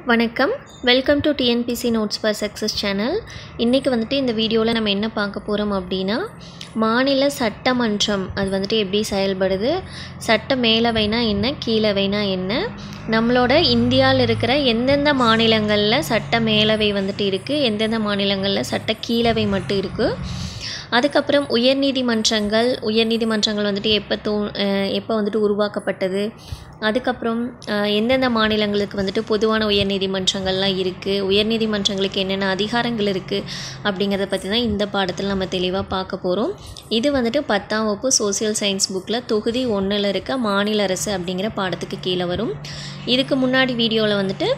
வணக்கம் welcome to TNPSC notes for success channel இன்றைக்கி வந்துட்டு இந்த வீடியோவில் நம்ம என்ன பார்க்க போகிறோம் அப்படின்னா மாநில சட்டமன்றம் அது வந்துட்டு எப்படி செயல்படுது சட்ட மேலவைனா என்ன கீழவைனா என்ன நம்மளோட இந்தியாவில் இருக்கிற எந்தெந்த மாநிலங்களில் சட்ட மேலவை வந்துட்டு இருக்குது எந்தெந்த மாநிலங்களில் சட்ட கீழவை மட்டும் இருக்குது அதுக்கப்புறம் உயர்நீதிமன்றங்கள் உயர்நீதிமன்றங்கள் வந்துட்டு எப்போ தோ அஹ் எப்போ வந்துட்டு உருவாக்கப்பட்டது அதுக்கப்புறம் அஹ் எந்தெந்த மாநிலங்களுக்கு வந்துட்டு பொதுவான உயர்நீதிமன்றங்கள்லாம் இருக்குது உயர்நீதிமன்றங்களுக்கு என்னென்ன அதிகாரங்கள் இருக்குது அப்படிங்கிறத பற்றி தான் இந்த பாடத்தில் நம்ம தெளிவாக பார்க்க போகிறோம் இது வந்துட்டு பத்தாம் வகுப்பு சோசியல் சயின்ஸ் புக்கில் தொகுதி ஒன்றில் இருக்க மாநில அரசு அப்படிங்கிற பாடத்துக்கு கீழே வரும் இதுக்கு முன்னாடி வீடியோவில் வந்துட்டு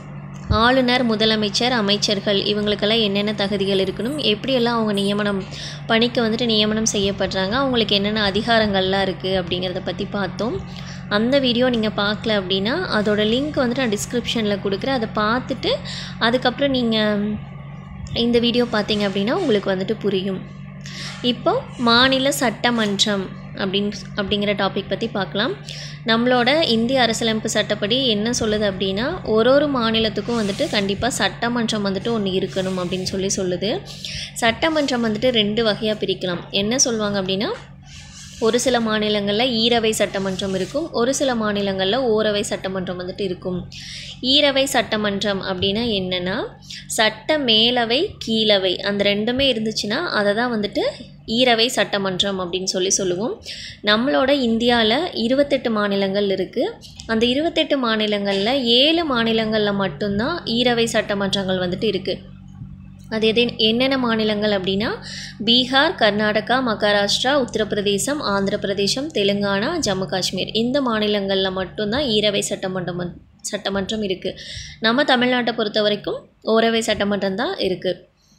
ஆளுநர் முதலமைச்சர் அமைச்சர்கள் இவங்களுக்கெல்லாம் என்னென்ன தகுதிகள் இருக்கணும் எப்படியெல்லாம் அவங்க நியமனம் பணிக்கு வந்துட்டு நியமனம் செய்யப்படுறாங்க அவங்களுக்கு என்னென்ன அதிகாரங்கள்லாம் இருக்குது அப்படிங்கிறத பற்றி பார்த்தோம் அந்த வீடியோ நீங்கள் பார்க்கல அப்படின்னா அதோட லிங்க் வந்துட்டு நான் டிஸ்கிரிப்ஷனில் கொடுக்குறேன் அதை பார்த்துட்டு அதுக்கப்புறம் நீங்கள் இந்த வீடியோ பார்த்தீங்க அப்படின்னா உங்களுக்கு வந்துட்டு புரியும் இப்போ மாநில சட்டமன்றம் அப்படின்னு அப்படிங்கிற டாபிக் பற்றி பார்க்கலாம் நம்மளோட இந்திய அரசியலமைப்பு சட்டப்படி என்ன சொல்லுது அப்படின்னா ஒரு ஒரு மாநிலத்துக்கும் வந்துட்டு கண்டிப்பாக சட்டமன்றம் வந்துட்டு ஒன்று இருக்கணும் அப்படின்னு சொல்லி சொல்லுது சட்டமன்றம் வந்துட்டு ரெண்டு வகையாக பிரிக்கலாம் என்ன சொல்லுவாங்க அப்படின்னா ஒரு சில மாநிலங்களில் ஈரவை சட்டமன்றம் இருக்கும் ஒரு சில மாநிலங்களில் ஓரவை சட்டமன்றம் வந்துட்டு இருக்கும் ஈரவை சட்டமன்றம் அப்படின்னா என்னென்னா சட்ட மேலவை கீழவை அந்த ரெண்டுமே இருந்துச்சுன்னா அதை தான் வந்துட்டு ஈரவை சட்டமன்றம் அப்படின்னு சொல்லி சொல்லுவோம் நம்மளோட இந்தியாவில் இருபத்தெட்டு மாநிலங்கள் இருக்குது அந்த இருபத்தெட்டு மாநிலங்களில் ஏழு மாநிலங்களில் மட்டும்தான் ஈரவை சட்டமன்றங்கள் வந்துட்டு இருக்குது அது எது என்னென்ன மாநிலங்கள் அப்படின்னா பீகார் கர்நாடகா மகாராஷ்டிரா உத்தரப்பிரதேசம் ஆந்திர பிரதேசம் தெலுங்கானா ஜம்மு காஷ்மீர் இந்த மாநிலங்களில் மட்டும்தான் ஈரவை சட்டமன்றம் வந்து- சட்டமன்றம் இருக்குது நம்ம தமிழ்நாட்டை பொறுத்த வரைக்கும் ஓரவை சட்டமன்றம் தான் இருக்குது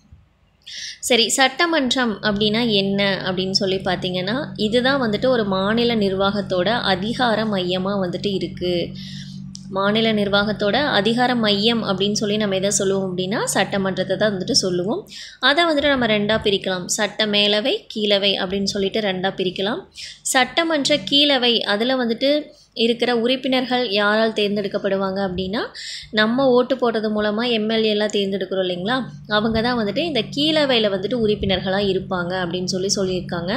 சரி சட்டமன்றம் அப்படின்னா என்ன அப்படின்னு சொல்லி பார்த்தீங்கன்னா இதுதான் வந்துட்டு ஒரு மாநில நிர்வாகத்தோட அதிகார மையமாக வந்துட்டு இருக்குது மாநில நிர்வாகத்தோட அதிகார மையம் அப்படின்னு சொல்லி நம்ம எதை சொல்லுவோம் அப்படின்னா சட்டமன்றத்தை தான் வந்துட்டு சொல்லுவோம் அதை வந்துட்டு நம்ம ரெண்டாக பிரிக்கலாம் சட்ட மேலவை கீழவை அப்படின்னு சொல்லிட்டு ரெண்டாக பிரிக்கலாம் சட்டமன்ற கீழவை அதில் வந்துட்டு இருக்கிற உறுப்பினர்கள் யாரால் தேர்ந்தெடுக்கப்படுவாங்க அப்படின்னா நம்ம ஓட்டு போடுறது மூலமாக எம்எல்ஏ எல்லாம் தேர்ந்தெடுக்கிறோம் இல்லைங்களா அவங்க தான் வந்துட்டு இந்த கீழவையில் வந்துட்டு உறுப்பினர்களாக இருப்பாங்க அப்படின்னு சொல்லி சொல்லியிருக்காங்க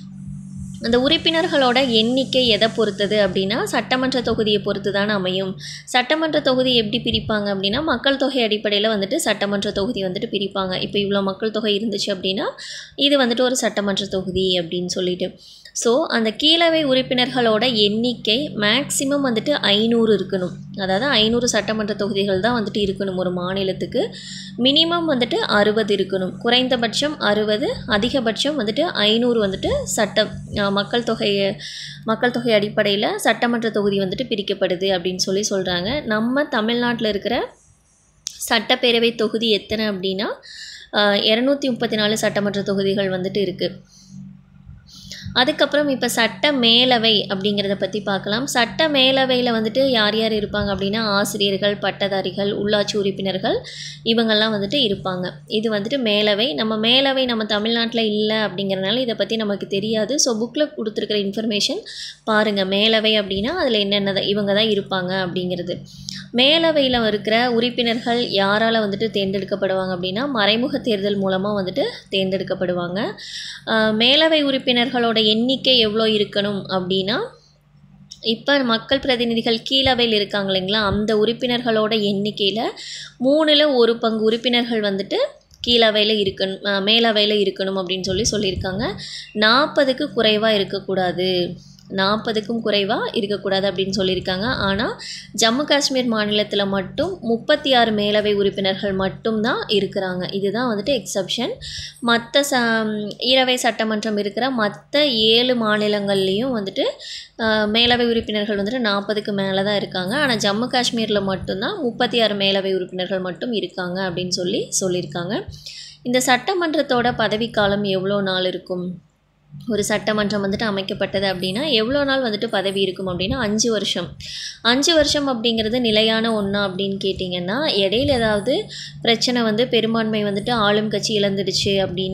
அந்த உறுப்பினர்களோட எண்ணிக்கை எதை பொறுத்தது அப்படின்னா சட்டமன்ற தொகுதியை பொறுத்து தானே அமையும் சட்டமன்ற தொகுதி எப்படி பிரிப்பாங்க அப்படின்னா மக்கள் தொகை அடிப்படையில் வந்துட்டு சட்டமன்ற தொகுதி வந்துட்டு பிரிப்பாங்க இப்போ இவ்வளோ மக்கள் தொகை இருந்துச்சு அப்படின்னா இது வந்துட்டு ஒரு சட்டமன்ற தொகுதி அப்படின்னு சொல்லிட்டு ஸோ அந்த கீழவை உறுப்பினர்களோட எண்ணிக்கை மேக்ஸிமம் வந்துட்டு ஐநூறு இருக்கணும் அதாவது ஐநூறு சட்டமன்ற தொகுதிகள் தான் வந்துட்டு இருக்கணும் ஒரு மாநிலத்துக்கு மினிமம் வந்துட்டு அறுபது இருக்கணும் குறைந்தபட்சம் அறுபது அதிகபட்சம் வந்துட்டு ஐநூறு வந்துட்டு சட்டம் அஹ், மக்கள் தொகையை மக்கள் தொகை அடிப்படையில் சட்டமன்ற தொகுதி வந்துட்டு பிரிக்கப்படுது அப்படின்னு சொல்லி சொல்கிறாங்க நம்ம தமிழ்நாட்டில் இருக்கிற சட்டப்பேரவை தொகுதி எத்தனை அப்படின்னா இரநூத்தி முப்பத்தி நாலு சட்டமன்ற தொகுதிகள் வந்துட்டு இருக்குது அதுக்கப்புறம் இப்போ சட்ட மேலவை அப்படிங்கிறத பற்றி பார்க்கலாம் சட்ட மேலவையில் வந்துட்டு யார் யார் இருப்பாங்க அப்படின்னா ஆசிரியர்கள் பட்டதாரிகள் உள்ளாட்சி உறுப்பினர்கள் இவங்கெல்லாம் வந்துட்டு இருப்பாங்க இது வந்துட்டு மேலவை நம்ம மேலவை நம்ம தமிழ்நாட்டில் இல்லை அப்படிங்கிறனால இதை பற்றி நமக்கு தெரியாது ஸோ புக்கில் கொடுத்துருக்கிற இன்ஃபர்மேஷன் பாருங்கள் மேலவை அப்படின்னா அதில் என்னென்ன இவங்க தான் இருப்பாங்க அப்படிங்கிறது மேலவையில் இருக்கிற உறுப்பினர்கள் யாரால் வந்துட்டு தேர்ந்தெடுக்கப்படுவாங்க அப்படின்னா மறைமுக தேர்தல் மூலமாக வந்துட்டு தேர்ந்தெடுக்கப்படுவாங்க ஆஹ் மேலவை உறுப்பினர்களோட எண்ணிக்கை எவ்வளோ இருக்கணும் அப்படின்னா இப்போ மக்கள் பிரதிநிதிகள் கீழவையில் இருக்காங்க இல்லைங்களா அந்த உறுப்பினர்களோட எண்ணிக்கையில் மூணில் ஒரு பங்கு உறுப்பினர்கள் வந்துட்டு கீழவையில் இருக்கணும் ஆஹ் மேலவையில் இருக்கணும் அப்படின்னு சொல்லி சொல்லியிருக்காங்க நாற்பதுக்கு குறைவாக இருக்கக்கூடாது நாற்பதுக்கும் குறைவாக இருக்கக்கூடாது அப்படின்னு சொல்லியிருக்காங்க ஆனால் ஜம்மு காஷ்மீர் மாநிலத்தில் மட்டும் முப்பத்தி ஆறு மேலவை உறுப்பினர்கள் மட்டும்தான் இருக்கிறாங்க இதுதான் வந்துட்டு எக்ஸப்ஷன் மற்ற ச ஈரவை சட்டமன்றம் இருக்கிற மற்ற ஏழு மாநிலங்கள்லேயும் வந்துட்டு ஆஹ், மேலவை உறுப்பினர்கள் வந்துட்டு நாற்பதுக்கு மேலே தான் இருக்காங்க ஆனால் ஜம்மு காஷ்மீரில் மட்டும்தான் முப்பத்தி ஆறு மேலவை உறுப்பினர்கள் மட்டும் இருக்காங்க அப்படின்னு சொல்லி சொல்லியிருக்காங்க இந்த சட்டமன்றத்தோட பதவிக்காலம் எவ்வளோ நாள் இருக்கும் ஒரு சட்டமன்றம் வந்துட்டு அமைக்கப்பட்டது அப்படின்னா எவ்வளோ நாள் வந்துட்டு பதவி இருக்கும் அப்படின்னா அஞ்சு வருஷம் அஞ்சு வருஷம் அப்படிங்கிறது நிலையான ஒன்றா அப்படின்னு கேட்டிங்கன்னா இடையில ஏதாவது பிரச்சனை வந்து பெரும்பான்மை வந்துட்டு ஆளும் கட்சி இழந்துடுச்சு அப்படின்னா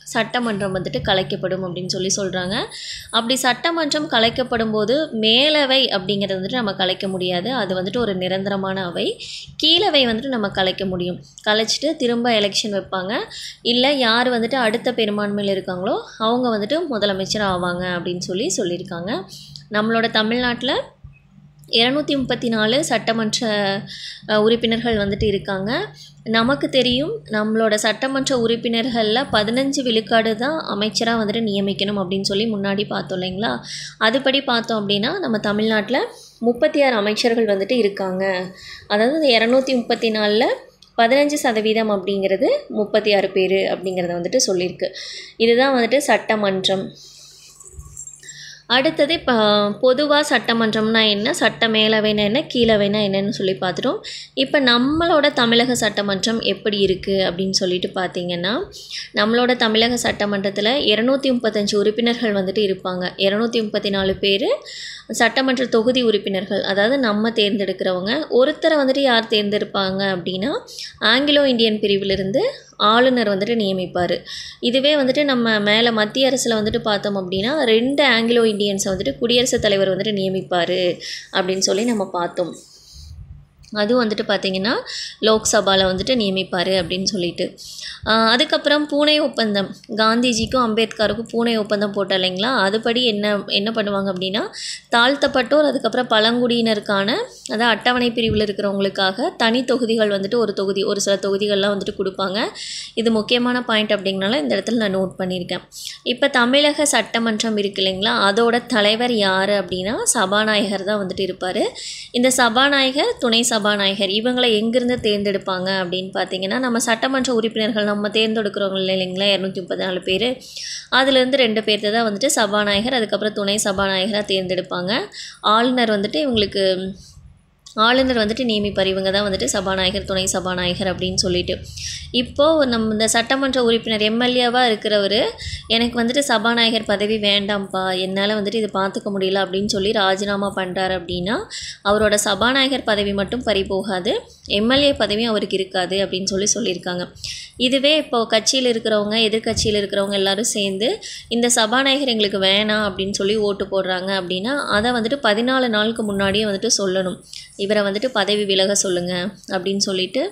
சட்டமன்றம் வந்துட்டு கலைக்கப்படும் அப்படின்னு சொல்லி சொல்கிறாங்க அப்படி சட்டமன்றம் கலைக்கப்படும் போது மேலவை அப்படிங்கிறது வந்துட்டு நம்ம கலைக்க முடியாது அது வந்துட்டு ஒரு நிரந்தரமான அவை கீழவை வந்துட்டு நம்ம கலைக்க முடியும் கலைச்சிட்டு திரும்ப எலெக்ஷன் வைப்பாங்க இல்லை யார் வந்துட்டு அடுத்த பெரும்பான்மையில் இருக்காங்களோ அவங்க வந்துட்டு முதலமைச்சர் ஆவாங்க அப்படின்னு சொல்லி சொல்லியிருக்காங்க நம்மளோட தமிழ்நாட்டில் இரநூத்தி முப்பத்தி நாலு சட்டமன்ற அஹ், உறுப்பினர்கள் வந்துட்டு இருக்காங்க நமக்கு தெரியும் நம்மளோட சட்டமன்ற உறுப்பினர்களில் பதினஞ்சு விழுக்காடு தான் அமைச்சராக வந்துட்டு நியமிக்கணும் அப்படின்னு சொல்லி முன்னாடி பார்த்தோம் இல்லைங்களா அதுபடி பார்த்தோம் அப்படின்னா நம்ம தமிழ்நாட்டில் முப்பத்தி ஆறு அமைச்சர்கள் வந்துட்டு இருக்காங்க அதாவது இந்த இரநூத்தி முப்பத்தி நாலில் பதினஞ்சு சதவீதம் அப்படிங்கிறது முப்பத்தி ஆறு பேர் அப்படிங்கிறத வந்துட்டு சொல்லியிருக்கு இதுதான் வந்துட்டு சட்டமன்றம் அடுத்தது இப்போ பொதுவாக சட்டமன்றம்னா என்ன சட்ட மேலவைனா என்ன கீழவைனா என்னன்னு சொல்லி பார்த்துட்டோம் இப்போ நம்மளோட தமிழக சட்டமன்றம் எப்படி இருக்குது அப்படின்னு சொல்லிட்டு பார்த்தீங்கன்னா நம்மளோட தமிழக சட்டமன்றத்தில் இரநூத்தி முப்பத்தஞ்சு உறுப்பினர்கள் வந்துட்டு இருப்பாங்க இரநூத்தி முப்பத்தி நாலு பேர் சட்டமன்ற தொகுதி உறுப்பினர்கள் அதாவது நம்ம தேர்ந்தெடுக்கிறவங்க ஒருத்தரை வந்துட்டு யார் தேர்ந்தெடுப்பாங்க அப்படின்னா ஆங்கிலோ இந்தியன் பிரிவிலிருந்து ஆளுநர் வந்துட்டு நியமிப்பார் இதுவே வந்துட்டு நம்ம மேலே மத்திய அரசில் வந்துட்டு பார்த்தோம் அப்படின்னா ரெண்டு ஆங்கிலோ இந்தியன்ஸை வந்துட்டு குடியரசுத் தலைவர் வந்துட்டு நியமிப்பார் அப்படின்னு சொல்லி நம்ம பார்த்தோம் அதுவும் வந்துட்டு பார்த்திங்கன்னா லோக்சபாவில் வந்துட்டு நியமிப்பார் அப்படின்னு சொல்லிட்டு ஆஹ் அதுக்கப்புறம் பூனே ஒப்பந்தம் காந்திஜிக்கும் அம்பேத்கருக்கும் பூனே ஒப்பந்தம் போட்ட இல்லைங்களா அதுபடி என்ன என்ன பண்ணுவாங்க அப்படின்னா தாழ்த்தப்பட்டோர் அதுக்கப்புறம் பழங்குடியினருக்கான அதாவது அட்டவணை பிரிவில் இருக்கிறவங்களுக்காக தனி தொகுதிகள் வந்துட்டு ஒரு தொகுதி ஒரு சில தொகுதிகள்லாம் வந்துட்டு கொடுப்பாங்க இது முக்கியமான பாயிண்ட் அப்படிங்கனால இந்த இடத்துல நான் நோட் பண்ணியிருக்கேன் இப்போ தமிழக சட்டமன்றம் இருக்கு இல்லைங்களா அதோட தலைவர் யார் அப்படின்னா சபாநாயகர் தான் வந்துட்டு இருப்பார் இந்த சபாநாயகர் துணை சபாநாயகர் இவங்களை எங்கேருந்து தேர்ந்தெடுப்பாங்க அப்படின்னு பார்த்தீங்கன்னா நம்ம சட்டமன்ற உறுப்பினர்கள் நம்ம தேர்ந்தெடுக்கிறவங்க இல்லைங்களா இரநூத்தி முப்பத்தி நாலு பேர் அதுலேருந்து ரெண்டு பேர்த்த தான் வந்துட்டு சபாநாயகர் அதுக்கப்புறம் துணை சபாநாயகராக தேர்ந்தெடுப்பாங்க ஆளுநர் வந்துட்டு இவங்களுக்கு ஆளுநர் வந்துட்டு நியமிப்பார் இவங்க தான் வந்துட்டு சபாநாயகர் துணை சபாநாயகர் அப்படின்னு சொல்லிட்டு இப்போது நம்ம இந்த சட்டமன்ற உறுப்பினர் எம்எல்ஏவாக இருக்கிறவர் எனக்கு வந்துட்டு சபாநாயகர் பதவி வேண்டாம்ப்பா என்னால் வந்துட்டு இது பார்த்துக்க முடியல அப்படின்னு சொல்லி ராஜினாமா பண்ணுறாரு அப்படின்னா அவரோட சபாநாயகர் பதவி மட்டும் பறி போகாது எம்எல்ஏ பதவியும் அவருக்கு இருக்காது அப்படின்னு சொல்லி சொல்லியிருக்காங்க இதுவே இப்போ கட்சியில் இருக்கிறவங்க எதிர்க்கட்சியில் இருக்கிறவங்க எல்லாரும் சேர்ந்து இந்த சபாநாயகர் எங்களுக்கு வேணாம் அப்படின்னு சொல்லி ஓட்டு போடுறாங்க அப்படின்னா அதை வந்துட்டு பதினாலு நாளுக்கு முன்னாடியே வந்துட்டு சொல்லணும் இவரை வந்துட்டு பதவி விலக சொல்லுங்க அப்படின்னு சொல்லிட்டு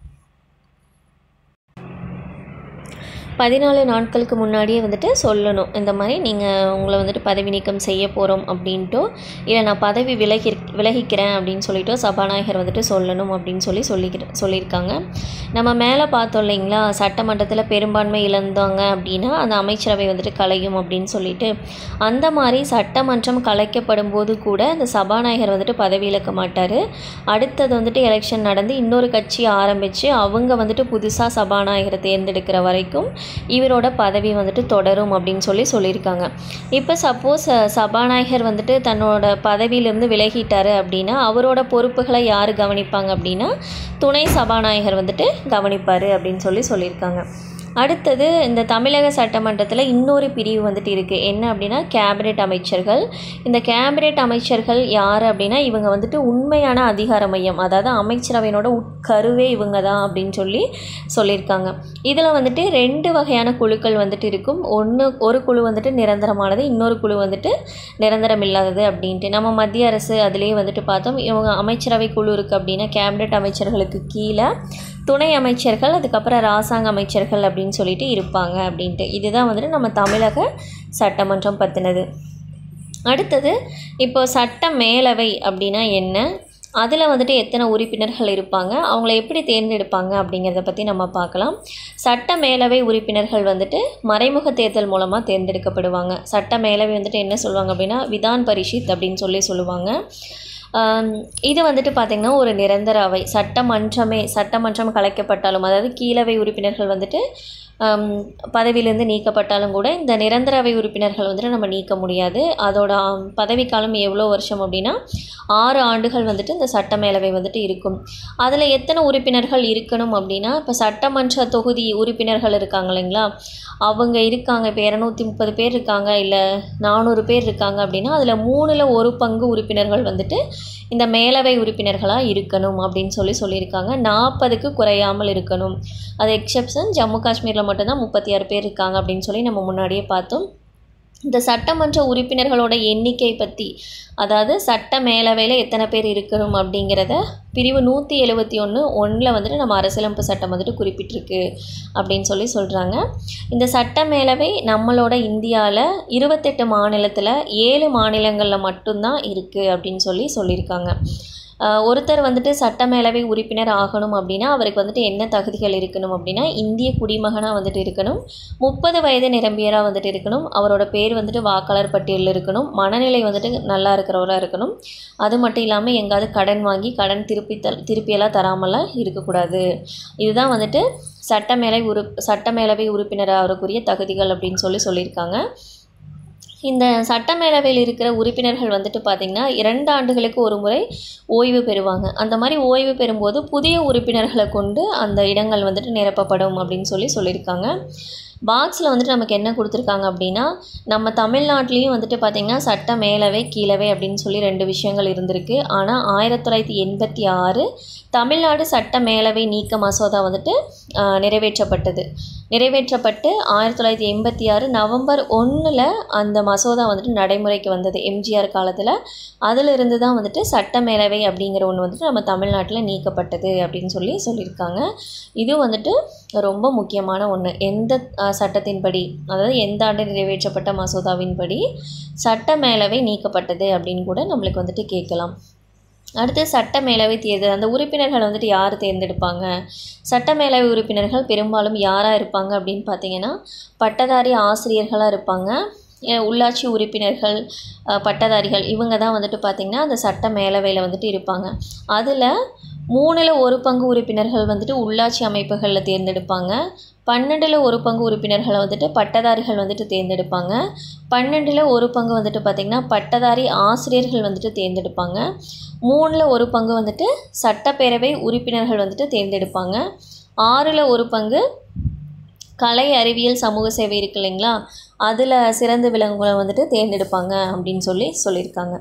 பதினாலு நாட்களுக்கு முன்னாடியே வந்துட்டு சொல்லணும் இந்த மாதிரி நீங்கள் உங்களை வந்துட்டு பதவி நீக்கம் செய்ய போகிறோம் அப்படின்ட்டோ இல்லை நான் பதவி விலகி விலகிக்கிறேன் அப்படின்னு சொல்லிட்டோ சபாநாயகர் வந்துட்டு சொல்லணும் அப்படின்னு சொல்லி சொல்லிக்கிற சொல்லியிருக்காங்க நம்ம மேலே பார்த்தோம் இல்லைங்களா சட்டமன்றத்தில் பெரும்பான்மை இழந்தாங்க அப்படின்னா அந்த அமைச்சரவை வந்துட்டு கலையும் அப்படின்னு சொல்லிட்டு அந்த மாதிரி சட்டமன்றம் கலைக்கப்படும் போது கூட அந்த சபாநாயகர் வந்துட்டு பதவி இழக்க மாட்டார் அடுத்தது வந்துட்டு எலெக்ஷன் நடந்து இன்னொரு கட்சி ஆரம்பித்து அவங்க வந்துட்டு புதுசாக சபாநாயகரை தேர்ந்தெடுக்கிற வரைக்கும் இவரோட பதவி வந்துட்டு தொடரும் அப்படின்னு சொல்லி சொல்லியிருக்காங்க இப்போ சப்போஸ் சபாநாயகர் வந்துட்டு தன்னோட பதவியிலேருந்து விலகிட்டாரு அப்படின்னா அவரோட பொறுப்புகளை யார் கவனிப்பாங்க அப்படின்னா துணை சபாநாயகர் வந்துட்டு கவனிப்பார் அப்படின்னு சொல்லி சொல்லியிருக்காங்க அடுத்தது இந்த தமிழக சட்டமன்றத்தில் இன்னொரு பிரிவு வந்துட்டு இருக்குது என்ன அப்படின்னா கேபினெட் அமைச்சர்கள் இந்த கேபினெட் அமைச்சர்கள் யார் அப்படின்னா இவங்க வந்துட்டு உண்மையான அதிகார மையம் அதாவது அமைச்சரவையினோட உட்கருவே இவங்க தான் அப்படின்னு சொல்லி சொல்லியிருக்காங்க இதில் வந்துட்டு ரெண்டு வகையான குழுக்கள் வந்துட்டு இருக்கும் ஒன்று ஒரு குழு வந்துட்டு நிரந்தரமானது இன்னொரு குழு வந்துட்டு நிரந்தரம் இல்லாதது அப்படின்ட்டு நம்ம மத்திய அரசு அதுலேயே வந்துட்டு பார்த்தோம் இவங்க அமைச்சரவை குழு இருக்குது அப்படின்னா கேபினெட் அமைச்சர்களுக்கு கீழே துணை அமைச்சர்கள் அதுக்கப்புறம் ராசாங்க அமைச்சர்கள் அப்படின்னு சொல்லிட்டு இருப்பாங்க அப்படின்ட்டு இதுதான் வந்துட்டு நம்ம தமிழக சட்டமன்றம் பற்றினது அடுத்தது இப்போ சட்ட மேலவை அப்படின்னா என்ன அதில் வந்துட்டு எத்தனை உறுப்பினர்கள் இருப்பாங்க அவங்கள எப்படி தேர்ந்தெடுப்பாங்க அப்படிங்கிறத பற்றி நம்ம பார்க்கலாம் சட்ட மேலவை உறுப்பினர்கள் வந்துட்டு மறைமுக தேர்தல் மூலமாக தேர்ந்தெடுக்கப்படுவாங்க சட்ட மேலவை வந்துட்டு என்ன சொல்லுவாங்க அப்படின்னா விதான் பரிஷித் அப்படின்னு சொல்லி சொல்லுவாங்க ஆம், இது வந்துட்டு பார்த்திங்கன்னா ஒரு நிரந்தர அவை சட்டமன்றமே சட்டமன்றம் கலைக்கப்பட்டாலும் அதாவது கீழவை உறுப்பினர்கள் வந்துட்டு ஆம், பதவியிலேருந்து நீக்கப்பட்டாலும் கூட இந்த நிரந்தர அவை உறுப்பினர்கள் வந்துட்டு நம்ம நீக்க முடியாது அதோட ஆம், பதவிக்காலம் எவ்வளோ வருஷம் அப்படின்னா ஆறு ஆண்டுகள் வந்துட்டு இந்த சட்ட மேலவை வந்துட்டு இருக்கும் அதில் எத்தனை உறுப்பினர்கள் இருக்கணும் அப்படின்னா இப்போ சட்டமன்ற தொகுதி உறுப்பினர்கள் இருக்காங்க இல்லைங்களா அவங்க இருக்காங்க இப்போ இரநூத்தி முப்பது பேர் இருக்காங்க இல்லை நானூறு பேர் இருக்காங்க அப்படின்னா அதில் மூணில் ஒரு பங்கு உறுப்பினர்கள் வந்துட்டு இந்த மேலவை உறுப்பினர்களாக இருக்கணும் அப்படின்னு சொல்லி சொல்லியிருக்காங்க நாற்பதுக்கு குறையாமல் இருக்கணும் அது எக்ஸப்ஷன் ஜம்மு காஷ்மீரில் மட்டும்தான் முப்பத்தி ஆறு பேர் இருக்காங்க அப்படின்னு சொல்லி நம்ம முன்னாடியே பார்த்தோம் இந்த சட்டமன்ற உறுப்பினர்களோட எண்ணிக்கை பற்றி அதாவது சட்ட மேலவையில் எத்தனை பேர் இருக்கணும் அப்படிங்கிறத பிரிவு நூற்றி எழுபத்தி ஒன்று ஒன்றில் வந்துட்டு நம்ம அரசியலமைப்பு சட்டம் வந்துட்டு குறிப்பிட்டிருக்கு அப்படின்னு சொல்லி சொல்கிறாங்க இந்த சட்ட மேலவை நம்மளோட இந்தியாவில் இருபத்தெட்டு மாநிலத்தில் ஏழு மாநிலங்களில் மட்டும்தான் இருக்குது அப்படின்னு சொல்லி சொல்லியிருக்காங்க ஆஹ் ஒருத்தர் வந்துட்டு சட்ட மேலவை உறுப்பினர் ஆகணும் அப்படின்னா அவருக்கு வந்துட்டு என்ன தகுதிகள் இருக்கணும் அப்படின்னா இந்திய குடிமகனாக வந்துட்டு இருக்கணும் முப்பது வயது நிரம்பியராக வந்துட்டு இருக்கணும் அவரோட பேர் வந்துட்டு வாக்காளர் பட்டியலில் இருக்கணும் மனநிலை வந்துட்டு நல்லா இருக்கிறவராக இருக்கணும் அது மட்டும் இல்லாமல் எங்காவது கடன் வாங்கி கடன் திருப்பி த திருப்பியெல்லாம் தராமலாம் இருக்கக்கூடாது இதுதான் வந்துட்டு சட்ட மேலை உறு சட்ட மேலவை உறுப்பினர் ஆகிறக்குரிய தகுதிகள் அப்படின்னு சொல்லி சொல்லியிருக்காங்க இந்த சட்டமேலவையில் இருக்கிற உறுப்பினர்கள் வந்துட்டு பார்த்திங்கன்னா இரண்டு ஆண்டுகளுக்கு ஒரு முறை ஓய்வு பெறுவாங்க அந்த மாதிரி ஓய்வு பெறும்போது புதிய உறுப்பினர்களை கொண்டு அந்த இடங்கள் வந்துட்டு நிரப்பப்படும் அப்படின்னு சொல்லி சொல்லியிருக்காங்க பாக்ஸில் வந்துட்டு நமக்கு என்ன கொடுத்துருக்காங்க அப்படின்னா நம்ம தமிழ்நாட்டிலையும் வந்துட்டு பார்த்திங்கன்னா சட்ட மேலவை கீழவை அப்படின்னு சொல்லி ரெண்டு விஷயங்கள் இருந்திருக்கு ஆனால் ஆயிரத்தி தொள்ளாயிரத்தி எண்பத்தி ஆறு தமிழ்நாடு சட்ட மேலவை நீக்க மசோதா வந்துட்டு ஆஹ், நிறைவேற்றப்பட்டது நிறைவேற்றப்பட்டு ஆயிரத்தி தொள்ளாயிரத்தி எண்பத்தி ஆறு நவம்பர் ஒன்றில் அந்த மசோதா வந்துட்டு நடைமுறைக்கு வந்தது எம்ஜிஆர் காலத்தில் அதிலிருந்து தான் வந்துட்டு சட்ட மேலவை அப்படிங்கிற ஒன்று வந்துட்டு நம்ம தமிழ்நாட்டில் நீக்கப்பட்டது அப்படின்னு சொல்லி சொல்லியிருக்காங்க இது வந்துட்டு ரொம்ப முக்கியமான ஒன்று எந்த அஹ், சட்டத்தின்படி அதாவது எந்த ஆண்டு நிறைவேற்றப்பட்ட மசோதாவின்படி சட்ட மேலவை நீக்கப்பட்டது அப்படின்னு கூட நம்மளுக்கு வந்துட்டு கேட்கலாம் அடுத்து சட்ட மேலவை தேர்தல் அந்த உறுப்பினர்கள் வந்துட்டு யார் தேர்ந்தெடுப்பாங்க சட்ட மேலவை உறுப்பினர்கள் பெரும்பாலும் யாராக இருப்பாங்க அப்படின்னு பார்த்தீங்கன்னா பட்டதாரி ஆசிரியர்களாக இருப்பாங்க அஹ் உள்ளாட்சி உறுப்பினர்கள் அஹ் பட்டதாரிகள் இவங்க தான் வந்துட்டு பார்த்திங்கன்னா அந்த சட்ட மேலவையில் வந்துட்டு இருப்பாங்க அதில் மூணில் ஒரு பங்கு உறுப்பினர்கள் வந்துட்டு உள்ளாட்சி அமைப்புகளில் தேர்ந்தெடுப்பாங்க பன்னெண்டில் ஒரு பங்கு உறுப்பினர்களை வந்துட்டு பட்டதாரிகள் வந்துட்டு தேர்ந்தெடுப்பாங்க பன்னெண்டில் ஒரு பங்கு வந்துட்டு பார்த்திங்கன்னா பட்டதாரி ஆசிரியர்கள் வந்துட்டு தேர்ந்தெடுப்பாங்க மூணில் ஒரு பங்கு வந்துட்டு சட்டப்பேரவை உறுப்பினர்கள் வந்துட்டு தேர்ந்தெடுப்பாங்க ஆறில் ஒரு பங்கு கலை அறிவியல் சமூக சேவை இருக்கு இல்லைங்களா அதில் சிறந்து விளங்குகளை வந்துட்டு தேர்ந்தெடுப்பாங்க அப்படின்னு சொல்லி சொல்லியிருக்காங்க